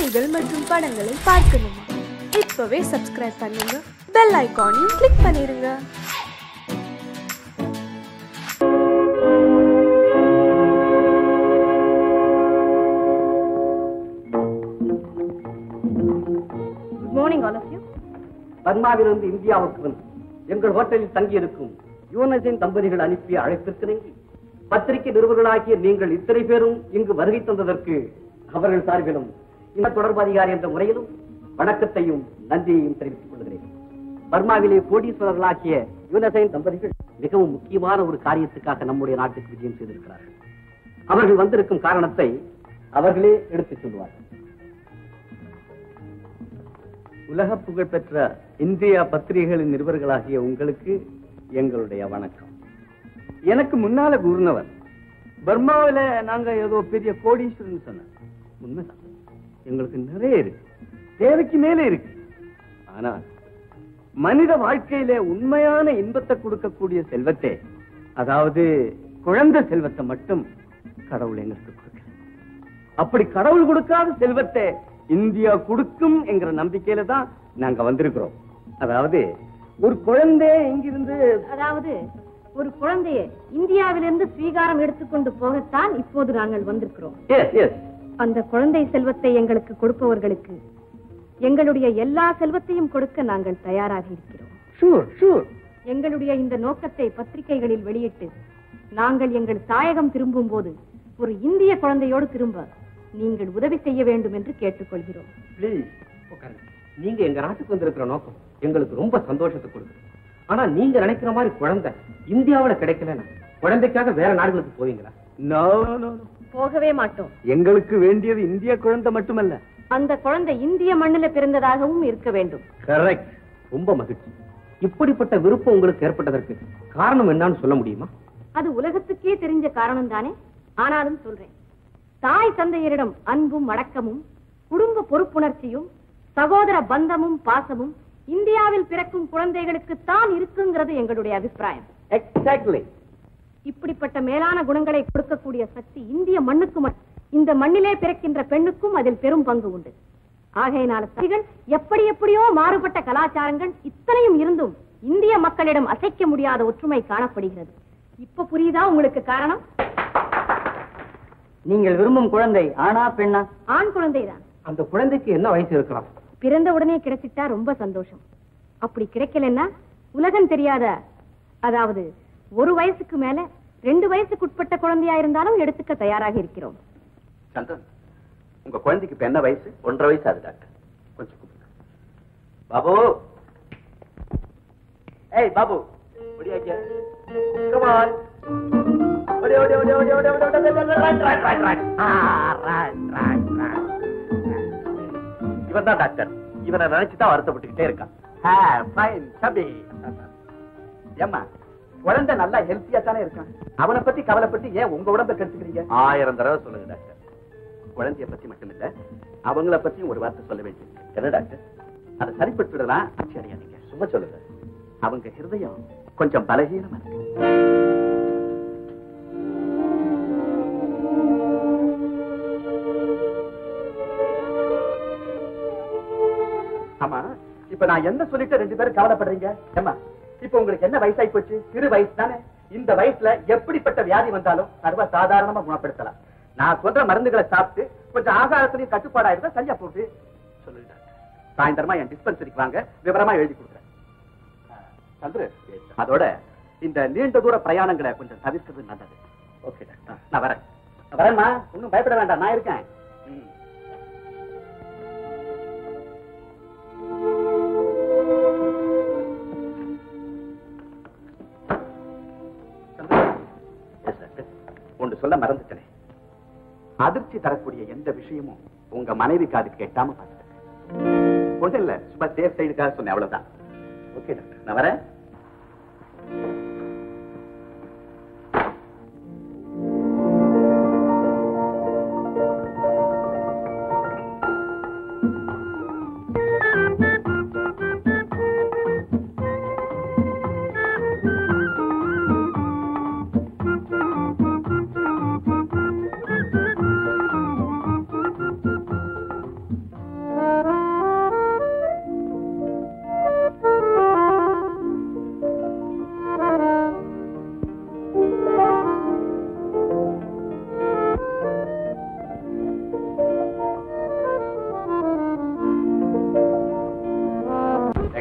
செய்திகள் மற்றும் படங்களை பார்க்கணுமா இப்பவே சப்ஸ்கிரைப் பண்ணுங்க பெல் ஐகானையும் கிளிக் பண்ணிருங்க good morning all of you பர்மாவிலிருந்து இந்தியாவுக்கு வந்து எங்கள் ஹோட்டலில் தங்கியிருக்கும் யூனஸின் தம்பதிகள் அனுப்பிய அழைப்பிற்கு பத்திரிகை நிருபர்களாகிய நீங்கள் இத்தனை பேரும் இங்கு வருகை தந்ததற்கு அவர்கள் சார்பிலும் இந்த தொடர்பு அதிகாரி என்ற முறையிலும் வணக்கத்தையும் நன்றியையும் தெரிவித்துக் கொள்கிறேன் பர்மாவிலே கோடீஸ்வரர்களாகிய யூனசைன் தம்பதிகள் மிகவும் முக்கியமான ஒரு காரியத்துக்காக நம்முடைய நாட்டுக்கு விஜயம் செய்திருக்கிறார்கள் அவர்கள் வந்திருக்கும் காரணத்தை அவர்களே எடுத்துச் சொல்வார்கள் உலக புகழ்பெற்ற இந்தியா பத்திரிகைகளின் நிருபர்களாகிய உங்களுக்கு எங்களுடைய வணக்கம் எனக்கு முன்னால கூறினவர் பர்மாவில நாங்க ஏதோ பெரிய கோடீஸ்வரன் சொன்னார் உண்மைதான் எங்களுக்கு நிறைய இருக்கு தேவைக்கு மேலே இருக்கு ஆனால் மனித வாழ்க்கையில உண்மையான இன்பத்தை கொடுக்கக்கூடிய செல்வத்தை அதாவது குழந்தை செல்வத்தை மட்டும் கடவுள் எங்களுக்கு கொடுக்கல அப்படி கடவுள் கொடுக்காத செல்வத்தை இந்தியா கொடுக்கும் என்கிற நம்பிக்கையில தான் நாங்க வந்திருக்கிறோம் அதாவது ஒரு குழந்தை இங்கிருந்து அதாவது ஒரு குழந்தையை இந்தியாவிலிருந்து ஸ்வீகாரம் எடுத்துக்கொண்டு போகத்தான் இப்போது நாங்கள் வந்திருக்கிறோம் எஸ் எஸ் அந்த குழந்தை செல்வத்தை எங்களுக்கு கொடுப்பவர்களுக்கு எங்களுடைய எல்லா செல்வத்தையும் கொடுக்க நாங்கள் தயாராக இருக்கிறோம் ஷூர் ஷூர் எங்களுடைய இந்த நோக்கத்தை பத்திரிகைகளில் வெளியிட்டு நாங்கள் எங்கள் தாயகம் திரும்பும் போது ஒரு இந்திய குழந்தையோடு திரும்ப நீங்கள் உதவி செய்ய வேண்டும் என்று கேட்டுக்கொள்கிறோம் ப்ளீஸ் நீங்க எங்க நாட்டுக்கு வந்திருக்கிற நோக்கம் எங்களுக்கு ரொம்ப சந்தோஷத்தை கொடுக்குது ஆனா நீங்க நினைக்கிற மாதிரி குழந்தை இந்தியாவுல கிடைக்கலன்னா குழந்தைக்காக வேற நாடுகளுக்கு போவீங்களா நோ நோ போகவே மாட்டோம் எங்களுக்கு வேண்டியது இந்திய குழந்தை மட்டுமல்ல அந்த குழந்தை இந்திய மண்ணில் பிறந்ததாகவும் இருக்க வேண்டும் கரெக்ட் ரொம்ப மகிழ்ச்சி இப்படிப்பட்ட விருப்பம் உங்களுக்கு ஏற்பட்டதற்கு காரணம் என்னன்னு சொல்ல முடியுமா அது உலகத்துக்கே தெரிஞ்ச காரணம் தானே ஆனாலும் சொல்றேன் தாய் தந்தையரிடம் அன்பும் அடக்கமும் குடும்ப பொறுப்புணர்ச்சியும் சகோதர பந்தமும் பாசமும் இந்தியாவில் பிறக்கும் குழந்தைகளுக்கு தான் இருக்குங்கிறது எங்களுடைய அபிப்பிராயம் எக்ஸாக்ட்லி இப்படிப்பட்ட மேலான குணங்களை கொடுக்கக்கூடிய சக்தி இந்திய மண்ணுக்கு மட்டும் இந்த மண்ணிலே பிறக்கின்ற பெண்ணுக்கும் அதில் பெரும் பங்கு உண்டு ஆகையினால சக்திகள் எப்படி எப்படியோ மாறுபட்ட கலாச்சாரங்கள் இத்தனையும் இருந்தும் இந்திய மக்களிடம் அசைக்க முடியாத ஒற்றுமை காணப்படுகிறது இப்ப புரியுதா உங்களுக்கு காரணம் நீங்கள் விரும்பும் குழந்தை ஆனா பெண்ணா ஆண் குழந்தைதான் அந்த குழந்தைக்கு என்ன வயசு இருக்கலாம் பிறந்த உடனே கிடைச்சிட்டா ரொம்ப சந்தோஷம் அப்படி கிடைக்கலன்னா உலகம் தெரியாத அதாவது ஒரு வயசுக்கு மேல ரெண்டு வயசுக்குட்பட்ட குழந்தையா இருந்தாலும் எடுத்துக்க தயாராக இருக்கிறோம் சந்திரன் உங்க குழந்தைக்கு இப்ப என்ன வயசு ஒன்றரை வயசு ஆகுது டாக்டர் கொஞ்சம் கூப்பிடுங்க பாபு ஏய் பாபு ஒடியாக்கிய கமான் ஓடி ஓடி ஓடி ஓடி ஓடி ஓடி ஓடி ரைட் ரைட் ரைட் ரைட் ஆ ரைட் ரைட் ரைட் இவன் தான் டாக்டர் இவனை நினைச்சு தான் வருத்தப்பட்டுக்கிட்டே இருக்கான் ஆ ஃபைன் சபி ஏம்மா குழந்தை நல்லா ஹெல்த்தியா தானே இருக்கான் அவனை பத்தி கவலைப்பட்டு ஏன் உங்க உடம்ப கெடுத்துக்கிறீங்க ஆயிரம் தடவை சொல்லுங்க டாக்டர் குழந்தைய பத்தி மட்டும் இல்ல அவங்கள பத்தியும் ஒரு வார்த்தை சொல்ல வேண்டியது என்ன டாக்டர் அதை சரிப்படுத்திடலாம் சரியா நீங்க சும்மா சொல்லுங்க அவங்க ஹிருதயம் கொஞ்சம் பலகீனமா இருக்கு ஆமா இப்ப நான் என்ன சொல்லிட்டு ரெண்டு பேரும் கவலைப்படுறீங்க ஏமா இப்ப உங்களுக்கு என்ன வயசாகி போச்சு சிறு வயசு தானே இந்த வயசுல எப்படிப்பட்ட வியாதி வந்தாலும் சர்வ சாதாரணமா குணப்படுத்தலாம் நான் சொல்ற மருந்துகளை சாப்பிட்டு கொஞ்சம் ஆகாரத்திலையும் கட்டுப்பாடா இருந்தா சரியா போகுது சொல்லுங்க சாயந்தரமா என் டிஸ்பென்சரிக்கு வாங்க விவரமா எழுதி கொடுக்குறேன் சந்திரு அதோட இந்த நீண்ட தூர பிரயாணங்களை கொஞ்சம் தவிர்க்கிறது நல்லது ஓகே நான் வரேன் நான் வரேன்மா ஒன்னும் பயப்பட வேண்டாம் நான் இருக்கேன் ம். Yes, doctor. ஒன்று சொல்ல மறந்துட்டேனே அதிர்ச்சி தரக்கூடிய எந்த விஷயமும் உங்க மனைவி காது கேட்டாம பார்த்துட்டேன் ஒண்ணு இல்ல சும்மா சேஃப் சைடுக்காக சொன்னேன் அவ்வளவுதான் ஓகே டாக்டர் நான் வரேன்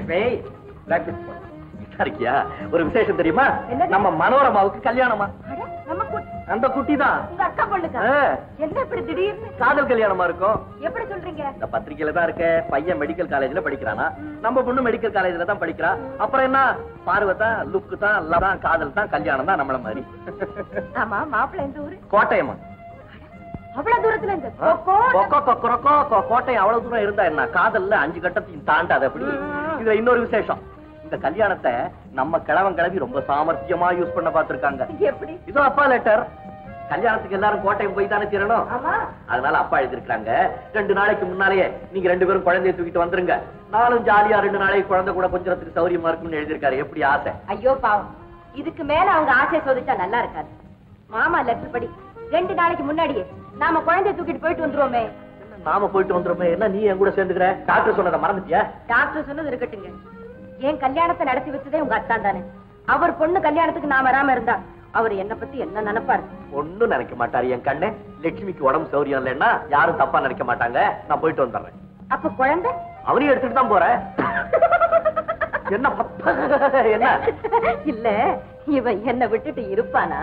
லட்சுமி practice பண்ணு. இதா இருக்கியா ஒரு விசேஷம் தெரியுமா என்னது? நம்ம மனோரமாவுக்கு கல்யாணமா அட, நம்ம குட்டி அந்த குட்டி தான் உங்க அக்கா பொண்ணுக்கா என்ன இப்படி திடீர்னு காதல் கல்யாணமா இருக்கும் எப்படி சொல்றீங்க இந்த பத்திரிக்கையில தான் இருக்க பையன் மெடிக்கல் காலேஜ்ல படிக்கிறானா நம்ம பொண்ணு மெடிக்கல் காலேஜ்ல தான் படிக்கிறா அப்புறம் என்ன பார்வை தான் லுக்கு தான் எல்லாம் தான் காதல் தான் கல்யாணம் தான் நம்மள மாதிரி ஆமா மாப்பிள்ளை எந்த ஊரு கோட்டயமா அவ்வளவு தூரத்துல இருந்து கொக்கோ கொக்கரக்கோ கொ- கோட்டயம் அவ்வளவு தூரம் இருந்தா என்ன காதல்ல அஞ்சு கட்டத்தையும் தாண்டாது அப்படி இதுல இன்னொரு விசேஷம் இந்த கல்யாணத்தை நம்ம கிழவன் கிளவி ரொம்ப சாமர்த்தியமா யூஸ் பண்ண பார்த்திருக்காங்க எப்படி இதோ அப்பா லெட்டர் கல்யாணத்துக்கு எல்லாரும் கோட்டையம் போய் தானே தீரணும் ஆமா அதனால அப்பா எழுதிருக்காங்க ரெண்டு நாளைக்கு முன்னாலேயே நீங்க ரெண்டு பேரும் குழந்தைய தூக்கிட்டு வந்துருங்க நானும் ஜாலியா ரெண்டு நாளைக்கு குழந்தை கூட கொஞ்சத்துக்கு சௌரியமா இருக்கும்னு எழுதிருக்காரு எப்படி ஆசை ஐயோ பாவம் இதுக்கு மேல அவங்க ஆசை சோதிச்சா நல்லா இருக்காது மாமா லெட்டர் படி ரெண்டு நாளைக்கு முன்னாடியே நாம குழந்தைய தூக்கிட்டு போயிட்டு வந்துருவோமே நாம போயிட்டு வந்துருமே என்ன நீ என் கூட சேர்ந்துக்கிற டாக்டர் சொன்னதை மறந்துட்டியா டாக்டர் சொன்னது இருக்கட்டுங்க என் கல்யாணத்தை நடத்தி வச்சதே உங்க அத்தான் தானே அவர் பொண்ணு கல்யாணத்துக்கு நான் வராம இருந்தா அவர் என்ன பத்தி என்ன நினைப்பாரு ஒண்ணும் நினைக்க மாட்டாரு என் கண்ணே லட்சுமிக்கு உடம்பு சௌரியம் இல்லைன்னா யாரும் தப்பா நினைக்க மாட்டாங்க நான் போயிட்டு வந்துடுறேன் அப்ப குழந்தை அவனையும் எடுத்துட்டு தான் போறேன் என்ன பத்த- என்ன இல்ல இவன் என்ன விட்டுட்டு இருப்பானா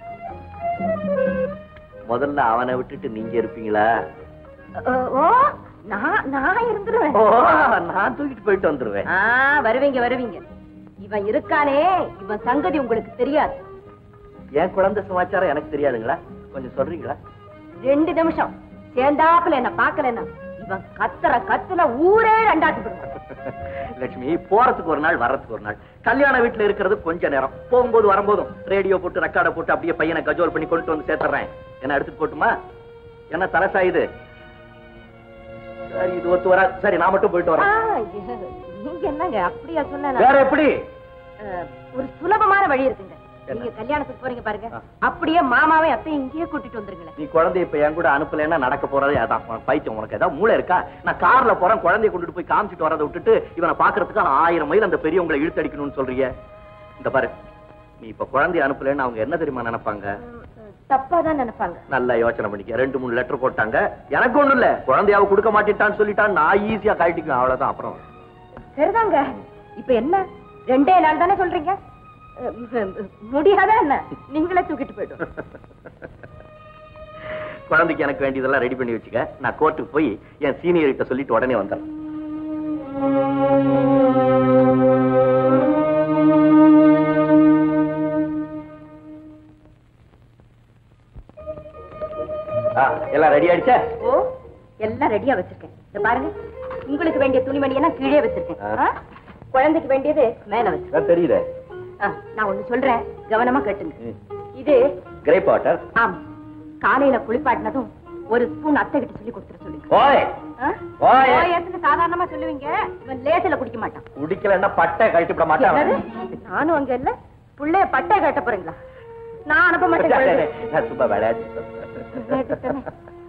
முதல்ல அவனை விட்டுட்டு நீங்க இருப்பீங்களா ஓ, ஓ நான் நான் இருந்துருவேன் ஓ நான் தூக்கிட்டு போயிட்டு வந்துருவேன் ஆ வருவீங்க வருவீங்க இவன் இருக்கானே இவன் சங்கதி உங்களுக்கு தெரியாது என் குழந்தை சமாச்சாரம் எனக்கு தெரியாதுங்களா கொஞ்சம் சொல்றீங்களா ரெண்டு நிமிஷம் சேர்ந்தாப்புல என்ன பாக்கலன்னா இவன் கத்துற கத்துல ஊரே ரெண்டாட்டு போடுவான் லட்சுமி போறதுக்கு ஒரு நாள் வர்றதுக்கு ஒரு நாள் கல்யாண வீட்டுல இருக்கிறது கொஞ்ச நேரம் போகும்போது வரும்போதும் ரேடியோ போட்டு ரெக்கார்ட போட்டு அப்படியே பையனை கஜோல் பண்ணி கொண்டு வந்து சேர்த்துறேன் என்ன எடுத்துட்டு போட்டுமா என்ன தலசா இது சரி இது ஒத்து வராது சரி நான் மட்டும் போயிட்டு ஆ, வரேன் நீங்க என்னங்க அப்படியா சொன்ன வேற எப்படி ஒரு சுலபமான வழி இருக்குங்க நீங்க கல்யாணத்துக்கு போறீங்க பாருங்க ஆ. அப்படியே மாமாவை அத்தையும் இங்கேயே கூட்டிட்டு வந்துருங்களேன் நீ குழந்தைய இப்ப என் கூட அனுப்பலைன்னா நடக்க போறதே அதான் உனக்கு பைத்தியம் உனக்கு ஏதாவது மூளை இருக்கா நான் கார்ல போறேன் குழந்தைய கொண்டுட்டு போய் காமிச்சிட்டு வரதை விட்டுட்டு இவனை பாக்குறதுக்கு ஆயிரம் மைல் அந்த பெரியவங்களை இழுத்தடிக்கணும்னு சொல்றீங்க இந்த பாரு நீ இப்ப குழந்தைய அனுப்பலைன்னு அவங்க என்ன தெரியுமா நினைப்பாங்க தப்பா தான் நினைப்பாங்க நல்லா யோசனை பண்ணிக்க ரெண்டு மூணு லெட்டர் போட்டாங்க எனக்கு ஒண்ணும் இல்ல குழந்தையாவ கொடுக்க மாட்டேன்ட்டான்னு சொல்லிட்டான் நான் ஈஸியா கழட்டிக்குவேன் அவ்வளவுதான் அப்புறம் சரிதாங்க இப்ப என்ன ரெண்டே நாள் தானே சொல்றீங்க அஹ், முடியாதா என்ன நீங்களே தூக்கிட்டு போயிடும் குழந்தைக்கு எனக்கு வேண்டியதெல்லாம் ரெடி பண்ணி வச்சுக்க நான் கோர்ட்டுக்கு போய் என் சீனியர் கிட்ட சொல்லிட்டு உடனே வந்துடுறேன் ஆ, எல்லாம் ரெடி ஆயிடுச்சா ஓ எல்லாம் ரெடியா வச்சிருக்கேன் இத பாருங்க உங்களுக்கு வேண்டிய துணிமணி எல்லாம் கீழே வச்சிருக்கேன் ஆ. ஆ? குழந்தைக்கு வேண்டியது மேல வச்சிருக்கேன் அதான் தெரியுதே ஆ, நான் ஒண்ணு சொல்றேன் கவனமா கேட்டுங்க ம். இது கிரேப் வாட்டர் ஆம் காலையில குளிப்பாட்டினதும் ஒரு ஸ்பூன் அத்தை கிட்ட சொல்லி கொடுத்துட சொல்லுங்க ஓய் ஆ? ஓய். ஓயத்துன்னு சாதாரணமா சொல்லுவீங்க இவன் லேசில குடிக்க மாட்டான் குடிக்கலன்னா பட்டை கழட்டி விட என்னது? மாட்டேன் நானும் அங்க இல்ல புள்ளைய பட்டை கட்ட போறீங்களா நான் அனுப்ப மாட்டேன் குழந்தை. நான் சும்மா விளையாட்டு கேட்டுட்டேனே.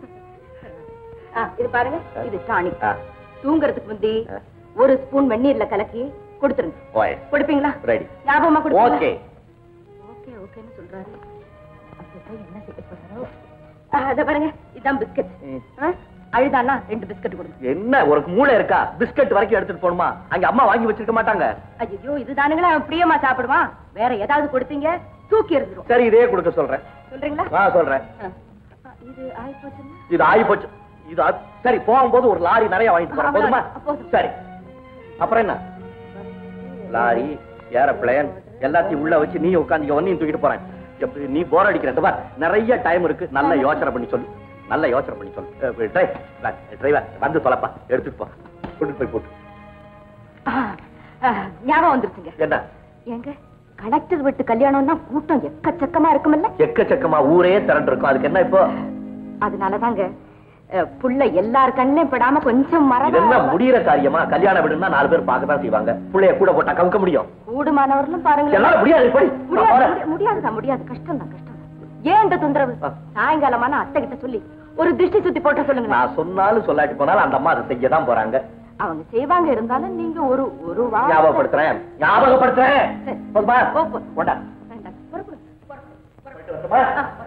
ஆ, இது பாருங்க இது டானிக் ஆ. தூங்குறதுக்கு முந்தி ஆ. ஒரு ஸ்பூன் வெந்நீர்ல கலக்கி கொடுத்துருங்க ஓய் கொடுப்பீங்களா ரெடி ஞாபகமா கொடுப்பீங்களா ஓகே ஓகே ஓகேன்னு சொல்றாரு அப்பதான் என்ன செய்ய போறாரோ ஆ, அத பாருங்க இதான் பிஸ்கட் ம். அழுதானா ரெண்டு பிஸ்கட் கொடுங்க என்ன ஒரு மூளை இருக்கா பிஸ்கட் வரைக்கும் எடுத்துட்டு போணுமா அங்க அம்மா வாங்கி வச்சிருக்க மாட்டாங்க ஐயோ இதுதானுங்களா அவன் பிரியமா சாப்பிடுவான் வேற ஏதாவது கொடுத்தீங்க தூக்கி எறிஞ்சிரும் சரி இதே கொடுக்க சொல்றேன் சொல்றீங்களா நான் சொல்றேன் ஆ. ஆ, இது ஆயிப்போச்சுன்னா இது ஆகி போச்சு இது ஆ- சரி போகும்போது ஒரு லாரி நிறைய வாங்கிட்டு போறேன் போதுமா அவ்வளவு, போதும். சரி அப்புறம் என்ன லாரி ஏரோப்ளேன் எல்லாத்தையும் உள்ள வச்சு நீ உட்காந்து ஒன்னையும் தூக்கிட்டு போறேன் எப்படி நீ போர் அடிக்கிற இந்த பார் நிறைய டைம் இருக்கு நல்ல யோசனை பண்ணி சொல்லு நல்ல யோசனை பண்ணி சொல்லு டிரைவர் வந்து தொலைப்பா எடுத்துட்டு போ கூட்டிட்டு போய் போட்டு ஆ, ஆ, ஞாபகம் வந்துருச்சுங்க என்ன ஏங்க கலெக்டர் வீட்டு கல்யாணம்னா கூட்டம் எக்கச்சக்கமா இருக்குமில்ல எக்கச்சக்கமா ஊரே திரண்டு இருக்கும் அதுக்கு என்ன இப்போ அதனாலதாங்க அஹ், புள்ள எல்லார் கண்ணிலையும் படாம கொஞ்சம் இது என்ன மரம் முடியிற காரியமா கல்யாணம் விடுனா நாலு பேர் பார்க்க தான் செய்வாங்க புள்ளைய கூட போட்டா கவுக்க முடியும் கூடுமானவர்களும் பாருங்களேன் என்னால முடியாது போய் முடியாது முடி- முடியாதுதான் முடியாது கஷ்டம் தான் கஷ்டம் ஏன் இந்த தொந்தரவு ஆ. சாயங்காலமான அத்தை கிட்ட சொல்லி ஒரு திருஷ்டி சுத்தி போட்ட சொல்லுங்க நான் சொன்னாலும் சொல்லாட்டி போனாலும் அந்த அம்மா அதை செய்ய தான் போறாங்க அவங்க செய்வாங்க இருந்தாலும் நீங்க ஒரு ஒரு வாரம் ஞாபகப்படுத்துறேன் ஞாபகப்படுத்துறேன் சரி. போதுமா போ, போ. கொண்டா வேண்டாம். பொறுப்பு. போயிட்டு வரட்டுமா?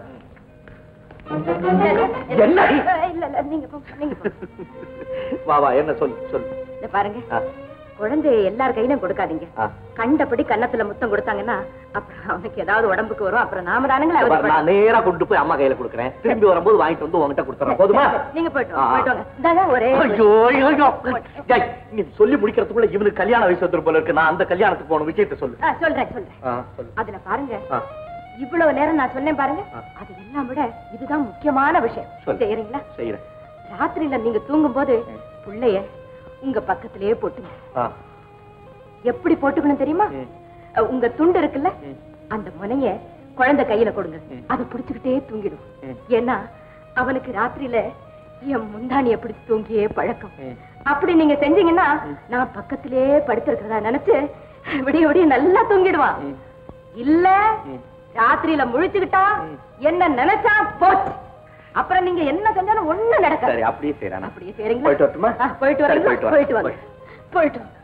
இல்ல, என்னடி? இல்ல இல்ல நீங்க போங்க நீங்க போங்க வா வா என்ன சொல்லு சொல்லு இத பாருங்க ஆ. குழந்தைய எல்லார் கையிலும் கொடுக்காதீங்க ஆ. கண்டபடி கன்னத்துல முத்தம் கொடுத்தாங்கன்னா அப்புறம் அவனுக்கு ஏதாவது உடம்புக்கு வரும் அப்புறம் நாம தானுங்களே இங்க பாரு, அவதிப்பட- நான் நேரா கொண்டு போய் அம்மா கையில கொடுக்குறேன் திரும்பி வரும்போது வாங்கிட்டு வந்து உங்ககிட்ட கொடுத்துறேன் போதுமா நீங்க போயிட்டு வாங்க, ஆ. போயிட்டு வாங்க இந்தாங்க ஒரே ஐயோ ஐயோ, ஐயோ. டேய், நீ சொல்லி முடிக்கிறதுக்குள்ள இவனுக்கு கல்யாண வயசு வந்துரும் போல இருக்கு நான் அந்த கல்யாணத்துக்கு போன விஷயத்தை சொல்லு ஆ, சொல்றேன் சொல்றேன் ஆ, சொல்லு அதுல பாருங்க ஆ. இவ்வளவு நேரம் நான் சொன்னேன் பாருங்க ஆ. அது எல்லாம் விட இதுதான் முக்கியமான விஷயம் சொல்லு. செய்யறீங்களா செய்யறேன் ராத்திரியில நீங்க தூங்கும் போது புள்ளைய உங்க பக்கத்திலேயே போட்டுங்க ஆ. எப்படி போட்டுக்கணும் தெரியுமா ம். அஹ், உங்க துண்டு இருக்குல்ல ம். அந்த முனைய குழந்தை கையில கொடுங்க ம். அதை புடிச்சுக்கிட்டே தூங்கிடும் ம். ஏன்னா அவனுக்கு ராத்திரியில என் முந்தானிய பிடிச்சு தூங்கியே பழக்கம் ம். அப்படி நீங்க செஞ்சீங்கன்னா நான் பக்கத்திலேயே படுத்திருக்கிறதா நினைச்சு விடிய விடிய நல்லா தூங்கிடுவான் ம். இல்ல ம். ராத்திரியில முழிச்சுக்கிட்டா ம். என்ன நினைச்சா போச்சு அப்புறம் நீங்க என்ன செஞ்சாலும் ஒண்ணு நடக்காது சரி அப்படியே செய்யறேன் அப்படியே செய்றீங்களா போயிட்டு வரட்டுமா? ஆ, போயிட்டு சரி, வரீங்களா போயிட்டு வரேன். போயிட்டு வாங்க போயிட்டு வாங்க.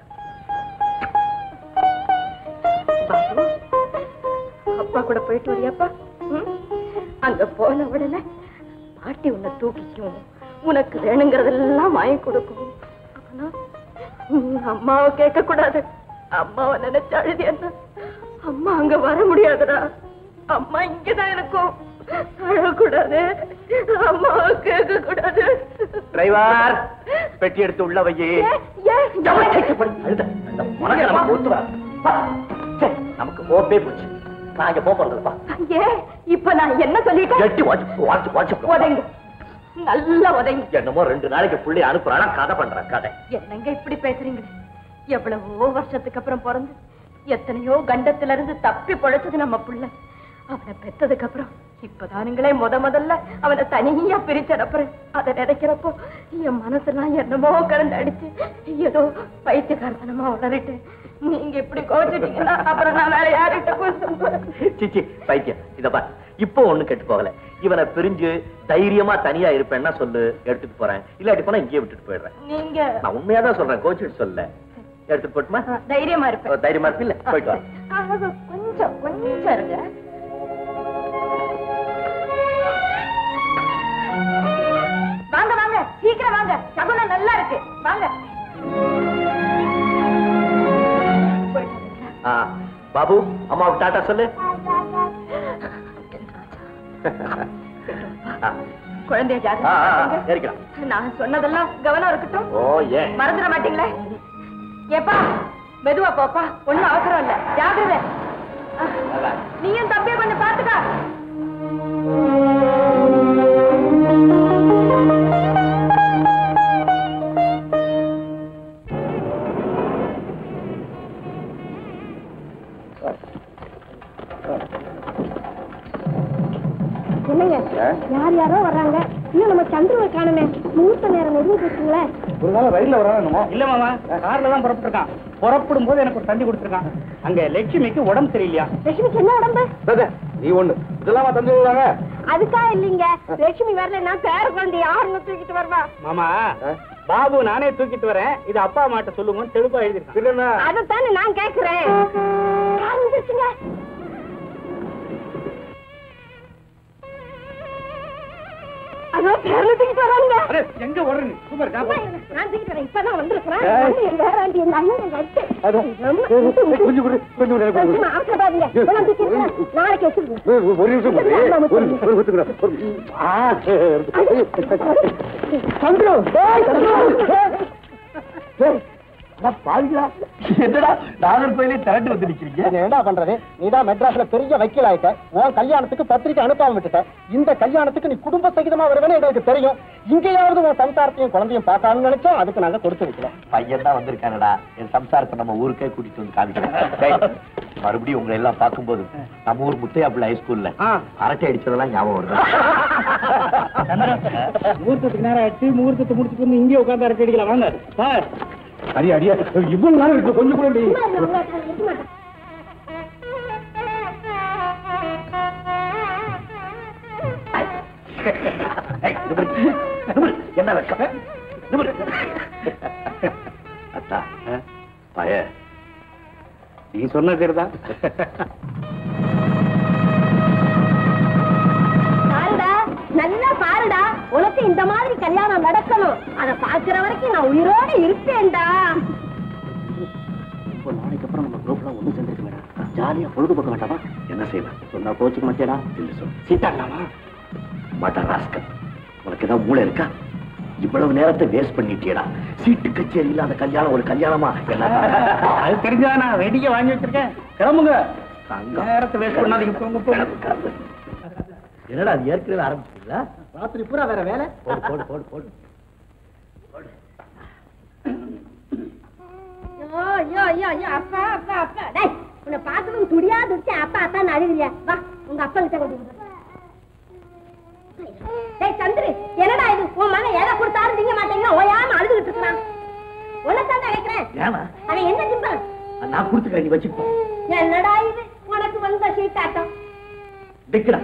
பாபு அப்பா கூட போயிட்டு வரியாப்பா ம்? அங்க போன உடனே பாட்டி உன்னை தூக்கிக்கும் உனக்கு வேணுங்கிறதெல்லாம் வாங்கி கொடுக்கும் ஆனா நீ அம்மாவை கேட்க கூடாது அம்மாவை நினைச்சு அழுதி என்ன அம்மா அங்க வர முடியாதுடா அம்மா இங்கதான் இருக்கும் அழக்கூடாது அம்மாவை கேட்க கூடாது டிரைவர் பெட்டி எடுத்து உள்ள வையே ஏன், ஏன், அழுத. அந்த முனகை நமக்கு ஒத்து வராது. பா. சே, நமக்கு ஓப்பே போச்சு நான் இங்க போக போறதுப்பா ஏன் இப்ப நான் என்ன சொல்லிட்டேன் எட்டி வாட்சி வாட்சி வாட்சி உதங்க நல்லா உதங்க என்னமோ ரெண்டு நாளைக்கு புள்ளி அனுப்புறானா கதை பண்றேன் கதை என்னங்க இப்படி பேசுறீங்க எவ்வளவோ வருஷத்துக்கு அப்புறம் பிறந்து எத்தனையோ கண்டத்துல இருந்து தப்பி பொழைச்சது நம்ம புள்ள அவனை பெத்ததுக்கு அப்புறம் இப்பதானுங்களே முத முதல்ல அவனை தனியா பிரிச்சறப்புறேன் அதை நினைக்கிறப்போ என் மனசெல்லாம் என்னமோ கலந்து அடிச்சு ஏதோ பைத்தியக்காரத்தனமா வளரிட்டு நீங்க இப்படி கோச்சிட்டீங்கன்னா அப்புறம் நான் வேற யார்கிட்ட போய் சொல்றேன் சிச்சி பைத்தியம் இத பார் இப்போ ஒண்ணு கெட்டு போகல இவனை பிரிஞ்சு தைரியமா தனியா இருப்பேன்னா சொல்லு எடுத்துட்டு போறேன் இல்லாட்டி போனா இங்கேயே விட்டுட்டு போயிடுறேன் நீங்க நான் உண்மையா தான் சொல்றேன் கோச்சிட்டு சொல்ல எடுத்துட்டு போட்டுமா ஆ, தைரியமா இருப்பேன் தைரியமா இருப்பில்ல போயிட்டு வா ஆ, அது கொஞ்சம் கொஞ்சம் இருங்க வாங்க வாங்க சீக்கிரம் வாங்க சகுனம் நல்லா இருக்கு வாங்க போயிட்டு வரீங்களா? ஆ, பாபு அம்மாவுக்கு டாட்டா சொல்லு ஆ. குழந்தைய ஆ, ஆ, ஆ, ஜாக்கிரதை ஏறிக்கலாம். நான் சொன்னதெல்லாம் கவனம் இருக்கட்டும் ஓ ஏன் மறந்துட மாட்டீங்களே ஏப்பா மெதுவா போப்பா ஒண்ணும் அவசரம் இல்ல ஜாக்கிரதை ஆ, நல்லா. நீயும் தம்பிய கொஞ்சம் பாத்துக்கா என்னங்க யார் யாரோ வர்றாங்க இன்னும் நம்ம சந்துருவை காணுமே முகூர்த்த நேரம் நெருங்கி போச்சுங்களே ஒரு நாள் ரயில்ல வரானுமோ இல்ல மாமா கார்ல தான் புறப்பட்டிருக்கான் புறப்படும் போது எனக்கு ஒரு தந்தி கொடுத்துருக்கான் அங்க லட்சுமிக்கு உடம்பு சரியில்லையா லட்சுமிக்கு என்ன உடம்பு நீ ஒண்ணு இதெல்லாம் தந்து விடுறாங்க அதுக்கா இல்லீங்க லட்சுமி வரலன்னா பேர குழந்தை யாருன்னு தூக்கிட்டு வருவா மாமா பாபு நானே தூக்கிட்டு வரேன் இது அப்பா அம்மாட்ட சொல்லுங்கன்னு தெளிப்பா எழுதிருக்கான் அதைத்தானே நான் கேக்குறேன் யார் வந்துருச்சுங்க? அதோ பேரனை தூக்கிட்டு வராங்க அரே, எங்க ஓடுறீங்க சூப்பர் அம்மா, காப்பா என்ன, நான் தூக்கிட்டு வரேன் இப்பதான் வந்திருக்கிறேன் ஏய். வந்து என் வேறாண்டி என் அண்ணன் எங்க அத்தை. அதோ. ரொம்ப- கொஞ்சம் கொடு, கொஞ்சம் கொடு, எனக்கு கொடு. சும்மா அவசரப்படாதீங்க. இப்பதான் தூக்கிட்டு வரேன். நாளைக்கு வச்சிருக்கேன் ஒரு ஒரு நிமிஷம் கொடு. ஒரு ஒரு ஒத்துக்கிறேன். ஒரு- ஆ, சரி. சந்துரு டேய், சந்துரு. டேய், அட பாவிகளா. என்னடா நாகர்கோயிலே திரண்டு வந்து நிக்கிறீங்க நீ என்ன பண்றது நீதான் மெட்ராஸ்ல பெரிய வக்கீல் ஆயிட்ட உன் கல்யாணத்துக்கு பத்திரிக்கை அனுப்பாம விட்டுட்ட இந்த கல்யாணத்துக்கு நீ குடும்ப சகிதமா வருவேன்னு எங்களுக்கு தெரியும் இங்கேயாவது உன் சம்சாரத்தையும் குழந்தையும் பார்க்கணும்னு நினைச்சோம் அதுக்கு நாங்க கொடுத்து வைக்கல பையன் தான் வந்திருக்கானடா என் சம்சாரத்தை நம்ம ஊருக்கே கூட்டிட்டு வந்து காமிக்கிறேன் டேய், மறுபடியும் உங்களை எல்லாம் பார்க்கும்போது நம்ம ஊர் முத்தையா பிள்ளை ஹைஸ்கூல்ல ஆ. அரட்டை அடிச்சதெல்லாம் ஞாபகம் வருது முகூர்த்தத்துக்கு நேரம் ஆயிடுச்சு முகூர்த்தத்தை முடிச்சுட்டு வந்து இங்கே உட்காந்து அரட்டை அடிக்கலாம் வாங்க சார் அடியா அடியா இவ்வளவு நேரம் இருக்கு கொஞ்சம் கூட சும்மா இருங்க, உங்களை நான் நிறுத்த மாட்டேன். ஏய், நிமிரு, நிமிரு, என்ன வெக்கம் நிமிரு. அத்தா பய நீ சொன்னது சரிதான் பாருடா நல்லா பாருடா உனக்கு இந்த மாதிரி கல்யாணம் நடக்கணும் அத பாக்குற வரைக்கும் நான் உயிரோட இருப்பேன்டா நாளைக்கு அப்புறம் நம்ம குரூப்ல ஒண்ணு சேர்ந்துருக்க வேண்டாம் ஜாலியா பொழுதுபோக்க வேண்டாமா என்ன செய்யலாம் சொன்னா கோச்சுக்க மாட்டேடா இல்ல சொல் சீட்டாடலாமா மாட்டா ராஸ்கல் உனக்கு ஏதாவது மூளை இருக்கா இவ்வளவு நேரத்தை வேஸ்ட் பண்ணிட்டியடா சீட்டு கச்சேரி இல்லாத கல்யாணம் ஒரு கல்யாணமா அது தெரிஞ்சா நான் ரெடியா வாங்கி வச்சிருக்கேன் கிளம்புங்க நேரத்தை வேஸ்ட் பண்ணாதீங்க போங்க போங்க என்னடா அது ஏற்கனவே ஆரம்பிச்சிட்டீங்களா ராத்திரி பூரா வேற வேலை போடு போடு போடு போடு ஐயோ ஐயோ ஐயோ ஐயோ அப்பா அப்பா அப்பா டேய் உன்னை பார்க்கணும் துடியா துடிச்சு அப்பா அத்தான் அழுகிறியா வா உங்க அப்பா கிட்ட கொண்டு விடு. டேய் சந்திரு என்னடா இது உன் மகன் எதை கொடுத்தாலும் திங்க மாட்டேங்க ஓயாம அழுதுகிட்டு இருக்கான் உனத்தான் நினைக்கிறேன் ஏமா அவன் என்ன திம்பான் நான் கொடுத்துக்கிறேன் நீ வச்சுக்கோ என்னடா இது உனக்கு வந்த சீட்டாட்டம் டிக்கடா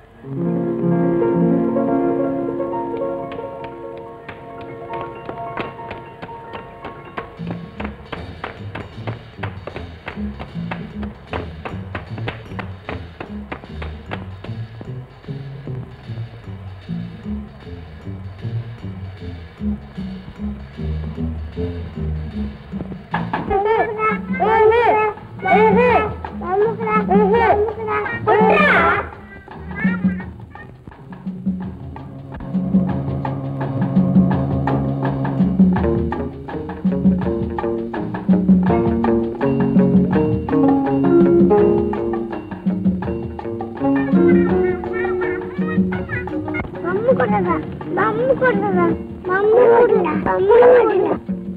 மம்மு கொண்டதா மம்மு கொண்டதா மம்மு கொண்டதா மம்மு கொண்டதா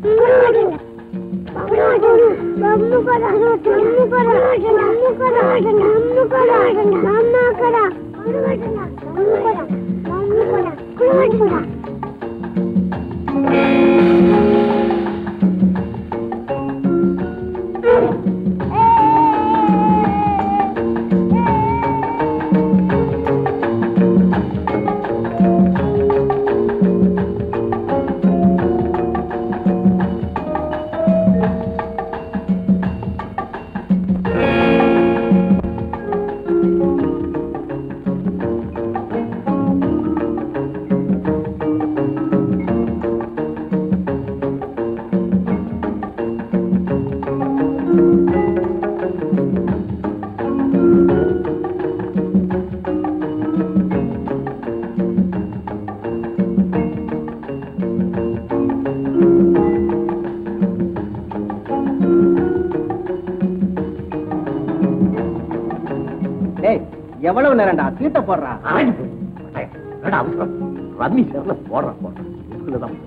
மம்மு கொண்டதா மம்மு கொண்டா மம்மு கொண்டா மம்மு கொண்டா மம்மு கொண்டா மம்மா கொண்டா மம்மு கொண்டா மம்மு கொண்டா மம்மு கொண்டா மம்மு கொண்டா டேய் எவ்வளவு நேரம்டா சீட்டை போடுறா ஆடி போய் என்னடா அவசரம் ரம்மி சேர்ல போடுறான் போடுறான் இதுக்குள்ளதான்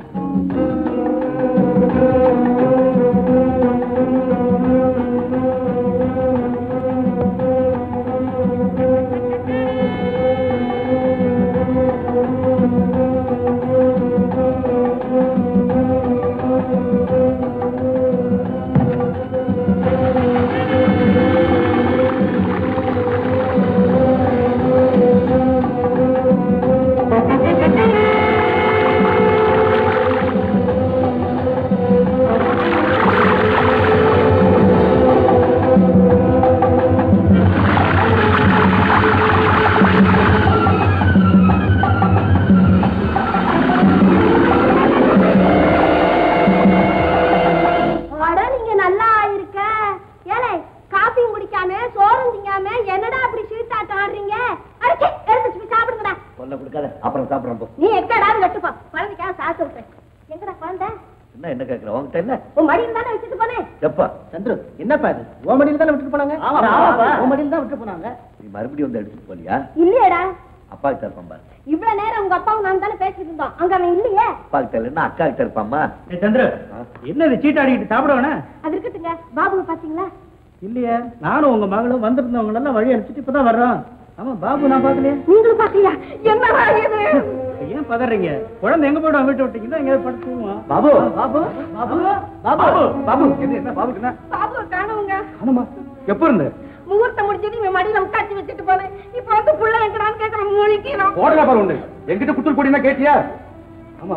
அட நீங்க நல்லா இருக்க ஏலே காபியும் குடிக்காம சோறும் திங்காம என்னடா அப்படி சீட்டாட்டம் ஆடுறீங்க அடிச்சு எடுத்து போய் சாப்பிடுங்கடா சொல்ல கொடுக்காத அப்புறம் சாப்பிடுறோம் போ நீ எக்கடாவது வெட்டுப்பா குழந்தைக்காக சாத்து விட்டேன் எங்கடா குழந்தை என்ன என்ன கேட்கற உங்ககிட்ட இல்ல உன் மடியில் தானே வச்சுட்டு போனேன் எப்ப சந்துரு என்னப்பா இது உன் மடியில தானே விட்டுட்டு போனாங்க ஆமாப்பா. உன் மடியில தான் விட்டுட்டு போனாங்க நீ மறுபடியும் வந்து எடுத்துட்டு போலியா இல்லையேடா அப்பா கிட்ட இருப்பான் பாரு இவ்வளவு நேரம் உங்க அப்பாவும் நான் தானே பேசிட்டு இருந்தோம் அங்க அவன் இல்லையே அப்பா கிட்ட இல்லைன்னா அக்கா கிட்ட இருப்பாம்மா சந்திர என்ன இது சீட்டாடிக்கிட்டு சாப்பிட வேணா அது இருக்கட்டுங்க பாபுவை பாத்தீங்களா இல்லையே நானும் உங்க மகளும் வந்திருந்தவங்க எல்லாம் வழி அனுப்பிச்சிட்டு இப்பதான் வர்றோம் ஆமா பாபு நான் பாக்கலையே நீங்களும் பாத்தீங்களா என்னடா இது ஏன் பதறீங்க குழந்தை எங்க போயிடும் வீட்டை விட்டீங்கன்னா எங்கேயாவது படுத்துவோம் பாபு பாபு பாபு பாபு பாபு என்ன என்ன பாபுக்கு என்ன பாபுவை காணவங்க ஆமாமா எப்ப இருந்து முகூர்த்தம் முடிஞ்சது இவன் மடியில உட்காந்து வச்சுட்டு போனேன் இப்ப வந்து புள்ள எங்கடான்னு கேக்குற மூலிக்கிறோம் போடல பாரு உண்டு என்கிட்ட குத்தல் கூடினா கேட்டியா ஆமா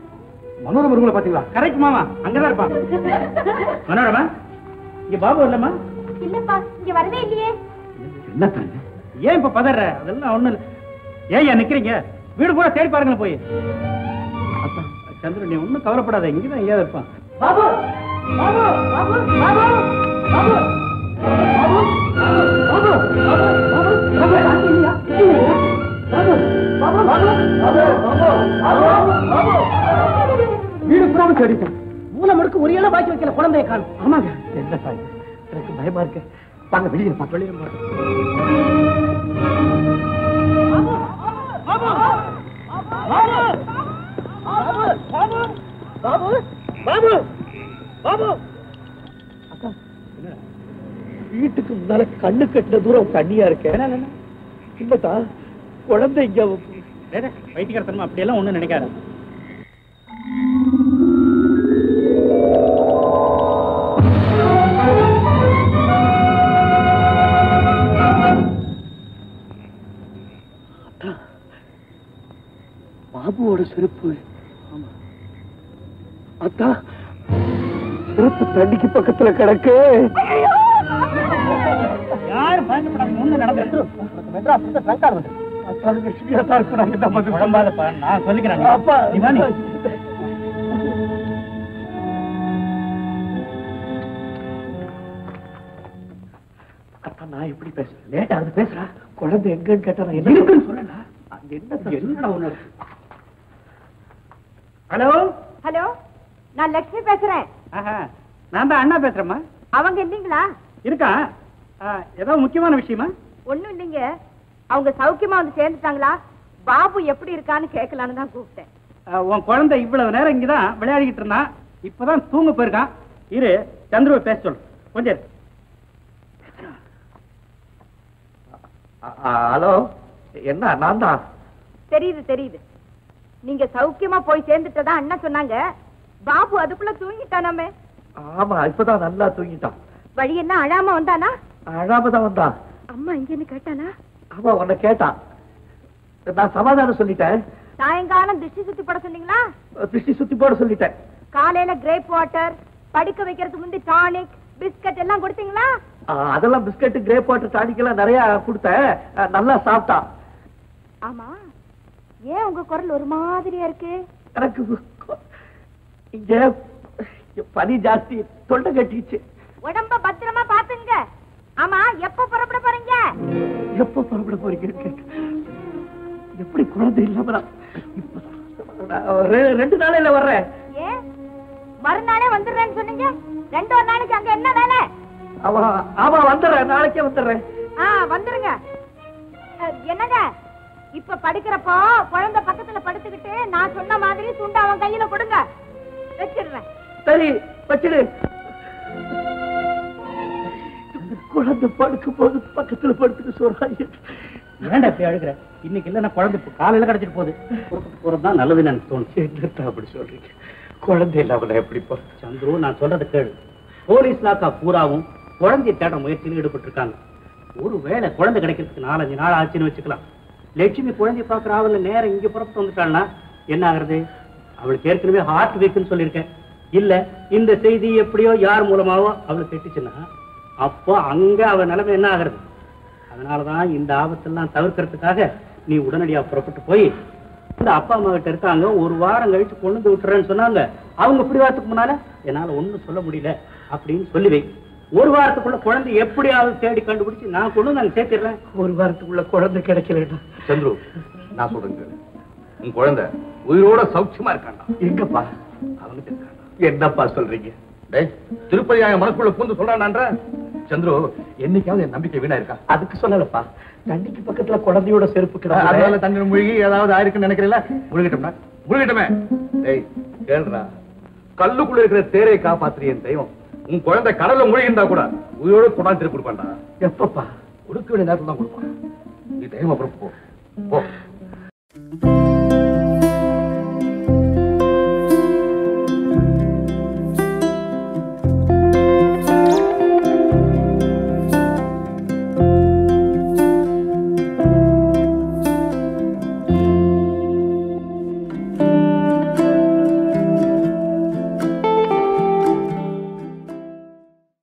மனோரம ரூம்ல பாத்தீங்களா கரெக்ட் மாமா அங்கதான் இருப்பான் மனோரமா இங்க பாபு இல்லம்மா இல்லப்பா இங்க வரவே இல்லையே என்ன தாங்க ஏன் இப்ப பதற அதெல்லாம் ஒண்ணு இல்ல ஏன் ஏன் நிக்கிறீங்க வீடு பூரா தேடி பாருங்களேன் போய் அப்பா, சந்திரன் நீ ஒண்ணும் கவலைப்படாத இங்கதான் எங்கேயாவது இருப்பான் பாபு பாபு பாபு பாபு வீடு புறாம தேடிட்டேன் மூல முடுக்கு ஒரு இடம் பாக்கி வைக்கல குழந்தைய காணும் ஆமாங்க என்ன சார் எனக்கு பயமா இருக்கு வாங்க வெளியே பா வெளியே பாபு பாபு பாபு வீட்டுக்கு முன்னால கண்ணு கட்டின தூரம் தண்ணியா இருக்கு இல்லதா குழந்தை இங்க வைத்தியகரத்தனமா அப்படியெல்லாம் ஒண்ணும் நினைக்காத பாபுவோட செருப்பு அத்தா செருப்பு தண்ணிக்கு பக்கத்துல கிடக்கு யாரும் பயந்துப்படாம ஒண்ணு நடந்து மெட்ராஸ் ட்ரங்க் கார்டு வந்து அத்தா லட்சுமியா தான் இருக்கு நாங்க இந்த மாதிரி குழம்பாதப்பா நான் சொல்லிக்கிறேன் அப்பா நீ வா நீ. அப்பா நான் எப்படி பேசுறேன் லேட்டா அது பேசுறா குழந்தை எங்கன்னு கேட்டா நான் என்ன இருக்குன்னு சொல்லல என்ன என்னடா ஒண்ணு ஹலோ ஹலோ நான் லட்சுமி பேசுறேன் ஆஹா நான் தான் அண்ணா பேசுறேம்மா அவங்க இல்லீங்களா இருக்கா ஆ, ஏதோ முக்கியமான விஷயமா ஒண்ணும் இல்லைங்க அவங்க சௌக்கியமா வந்து சேர்ந்துட்டாங்களா பாபு எப்படி இருக்கான்னு கேட்கலான்னு தான் கூப்பிட்டேன் ஆ, உன் குழந்தை இவ்வளவு நேரம் இங்கதான் விளையாடிக்கிட்டு இருந்தான் இப்பதான் தூங்க போயிருக்கான் இரு சந்துருவை பேச சொல்லு கொஞ்சம் இரு. ஹலோ என்ன நான் தான் தெரியுது தெரியுது நீங்க சௌக்கியமா போய் சேர்ந்துட்டதா அண்ணா சொன்னாங்க பாபு அதுக்குள்ள தூங்கிட்டானாமே ஆமா இப்பதான் நல்லா தூங்கிட்டான் வழி என்ன அழாம வந்தானா அழாம தான் வந்தான் அம்மா இங்கன்னு கேட்டானா ஆமா உன்னை கேட்டான் நான் சமாதானம் சொல்லிட்டேன் சாயங்காலம் திருஷ்டி சுத்தி போட சொன்னீங்களா திருஷ்டி சுத்தி போட சொல்லிட்டேன் காலையில கிரேப் வாட்டர் படிக்க வைக்கிறதுக்கு முந்தி டானிக் பிஸ்கட் எல்லாம் கொடுத்தீங்களா ஆ, அதெல்லாம் பிஸ்கட் கிரேப் வாட்டர் டானிக்கெல்லாம் நிறைய கொடுத்தேன் ஆ, நல்லா சாப்பிட்டான் ஆமா ஏன் உங்க குரல் ஒரு மாதிரியா இருக்கு எனக்கு இங்க பனி ஜாஸ்தி தொண்டை கட்டிச்சு உடம்ப பத்திரமா பாத்துங்க ஆமா எப்ப புறப்பட போறீங்க எப்ப புறப்பட போறீங்க எப்படி குழந்தை இல்லாம நான் இப்ப நான் ரெ- ரெண்டு நாளையில வர்றேன் ஏன் மறுநாளே வந்துடுறேன்னு சொன்னீங்க ரெண்டு ஒரு நாளைக்கு அங்க என்ன வேலை அவ ஆமா வந்துடுறேன் நாளைக்கே வந்துடுறேன் ஆ வந்துருங்க அஹ், என்னங்க இப்ப படுக்கிறப்போ குழந்தை பக்கத்துல படுத்துக்கிட்டு நான் சொன்ன மாதிரி துண்டு அவன் கையில கொடுங்க வச்சிடுறேன் சரி வச்சிடு அந்த குழந்தை படுக்கும் போது பக்கத்துல படுத்துட்டு சொல்றாங்க ஏன்டா இப்படி அழுகிற இன்னைக்கு இல்ல குழந்தை இப்ப காலையில கிடைச்சிட்டு போகுது புறப்பட்டு போறதுதான் நல்லதுன்னு எனக்கு தோணுச்சு என்னத்தான் அப்படி சொல்றீங்க குழந்தை இல்லாம நான் எப்படி போ சந்துரு நான் சொல்றது கேளு போலீஸ் லாக்கா பூராவும் குழந்தைய தேட முயற்சியில் ஈடுபட்டு இருக்காங்க ஒரு வேளை குழந்தை கிடைக்கிறதுக்கு நாலஞ்சு நாள் ஆச்சுன்னு வச்சுக்கலாம் லட்சுமி குழந்தைய பாக்குற ஆவல நேரம் இங்க புறப்பட்டு வந்துட்டாள்னா என்ன ஆகுறது அவளுக்கு ஏற்கனவே ஹார்ட் வீக்னு சொல்லியிருக்கேன் இல்ல இந்த செய்தி எப்படியோ யார் மூலமாவோ அவளுக்கு கெட்டுச்சுன்னா அப்போ அங்க அவ நிலைமை என்ன ஆகுறது அதனாலதான் இந்த ஆபத்தெல்லாம் தவிர்க்கிறதுக்காக நீ உடனடியா புறப்பட்டு போய் இந்த அப்பா அம்மா கிட்ட இருக்காங்க ஒரு வாரம் கழிச்சு கொண்டு வந்து விட்டுறேன்னு சொன்னாங்க அவங்க இப்படி வாரத்துக்கு முன்னால என்னால ஒண்ணும் சொல்ல முடியல அப்படின்னு சொல்லி வை ஒரு வாரத்துக்குள்ள குழந்தை எப்படியாவது தேடி கண்டுபிடிச்சு நான் கொண்டு வந்து அங்க சேர்த்திடுறேன் ஒரு வாரத்துக்குள்ள குழந்தை கிடைக்கலடா சந்துரு நான் சொல்றேன் கேளு. உன் குழந்தை உயிரோட சௌக்கியமா இருக்காண்டா எங்கப்பா அவனுக்கு இருக்காண்டா என்னப்பா சொல்றீங்க டேய் திருப்பதி என் மனக்குள்ள பூந்து சொல்றான்ன்ற சந்துரு என்னைக்காவது என் நம்பிக்கை வீணா இருக்கா அதுக்கு சொல்லலப்பா தண்ணிக்கு பக்கத்துல குழந்தையோட செருப்பு அதனால கிடந்தது தண்ணி மூழ்கி ஏதாவது ஆயிருக்குன்னு நினைக்கிறீங்களா முழுகிட்டோம்னா முழுகிட்டோமே டேய் கேளுடா கல்லுக்குள்ள இருக்கிற தேரை காப்பாத்துறிய என் தெய்வம் உன் குழந்தை கடல்ல முழுகிருந்தா கூட உயிரோட கொண்டாந்து திருப்பி கொடுப்பான்டா எப்பப்பா கொடுக்க வேண்டிய நேரத்துல தான் கொடுப்பான் நீ தைரியமா புறப்பு போ போ